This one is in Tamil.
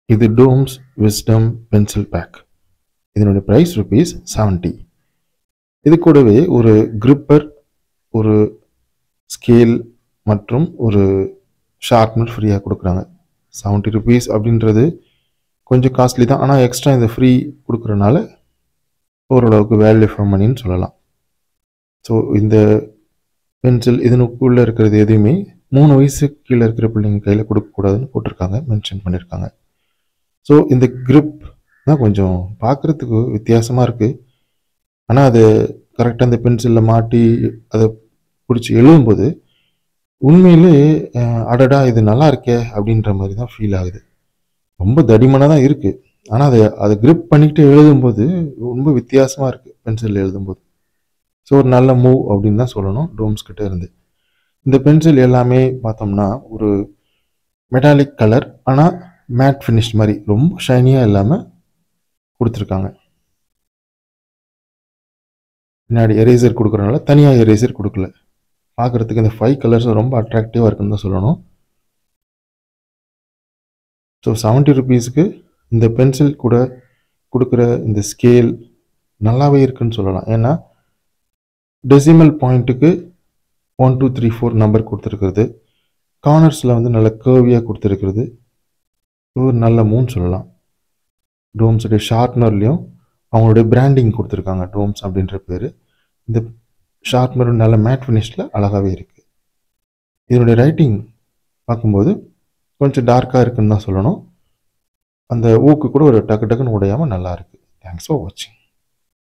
இது டோம்ஸ் விஸ்டம் பென்சில் பேக் இதனுடைய ப்ரைஸ் ருபீஸ் செவன்ட்டி இது கூடவே ஒரு gripper ஒரு ஸ்கேல் மற்றும் ஒரு ஷார்ப்னர் ஃப்ரீயாக கொடுக்குறாங்க செவன்ட்டி ருபீஸ் அப்படின்றது கொஞ்சம் காஸ்ட்லி தான் ஆனால் எக்ஸ்ட்ரா இந்த ஃப்ரீ கொடுக்குறனால ஓரளவுக்கு வேல்யூ ஃபார் மணின்னு சொல்லலாம் ஸோ இந்த பென்சில் இதனுக்குள்ளே இருக்கிறது எதுவுமே மூணு வயசுக்கு கீழே இருக்கிற பிள்ளைங்க கையில் கொடுக்கக்கூடாதுன்னு போட்டிருக்காங்க மென்ஷன் பண்ணியிருக்காங்க ஸோ இந்த grip தான் கொஞ்சம் பார்க்குறதுக்கு வித்தியாசமாக இருக்குது ஆனால் அது கரெக்டாக அந்த பென்சிலில் மாட்டி அதை பிடிச்சி எழுதும்போது உண்மையிலே அஹ், அடடா இது நல்லா இருக்கே அப்படின்ற மாதிரி தான் ஃபீல் ஆகுது ரொம்ப தடிமனாக தான் இருக்குது ஆனால் அதை அதை grip பண்ணிக்கிட்டு எழுதும்போது ரொம்ப வித்தியாசமாக இருக்குது பென்சிலில் எழுதும்போது ஸோ ஒரு நல்ல மூவ் அப்படின்னு தான் சொல்லணும் டோம்ஸ் கிட்ட இருந்து இந்த பென்சில் எல்லாமே பார்த்தோம்னா ஒரு மெட்டாலிக் கலர் ஆனால் மேட் ஃபினிஷ் மாதிரி ரொம்ப ஷைனியாக இல்லாமல் கொடுத்துருக்காங்க பின்னாடி எரேசர் கொடுக்குறனால தனியாக எரேசர் கொடுக்கல பார்க்குறதுக்கு இந்த ஃபைவ் கலர்ஸும் ரொம்ப அட்ராக்டிவாக இருக்குன்னு தான் சொல்லணும் ஸோ செவன்ட்டி ருபீஸ்க்கு இந்த பென்சில் கூட கொடுக்குற இந்த ஸ்கேல் நல்லாவே இருக்குன்னு சொல்லலாம் ஏன்னா டெசிமல் பாயிண்ட்டுக்கு one two three four number கொடுத்துருக்கிறது கார்னர்ஸில் வந்து நல்ல கேர்வியாக கொடுத்துருக்கிறது ஒரு நல்ல மூன் சொல்லலாம் டோம்ஸுடைய ஷார்ப்னர்லேயும் அவங்களுடைய பிராண்டிங் கொடுத்துருக்காங்க டோம்ஸ் அப்படின்ற பேர் இந்த ஷார்ப்னர் நல்ல மேட் ஃபினிஷில் அழகாகவே இருக்குது இதனுடைய ரைட்டிங் பார்க்கும்போது கொஞ்சம் டார்க்காக இருக்குன்னு தான் சொல்லணும் அந்த ஊக்கு கூட ஒரு டக்கு டக்குன்னு உடையாமல் நல்லா இருக்குது தேங்க்ஸ் ஃபார் வாட்சிங்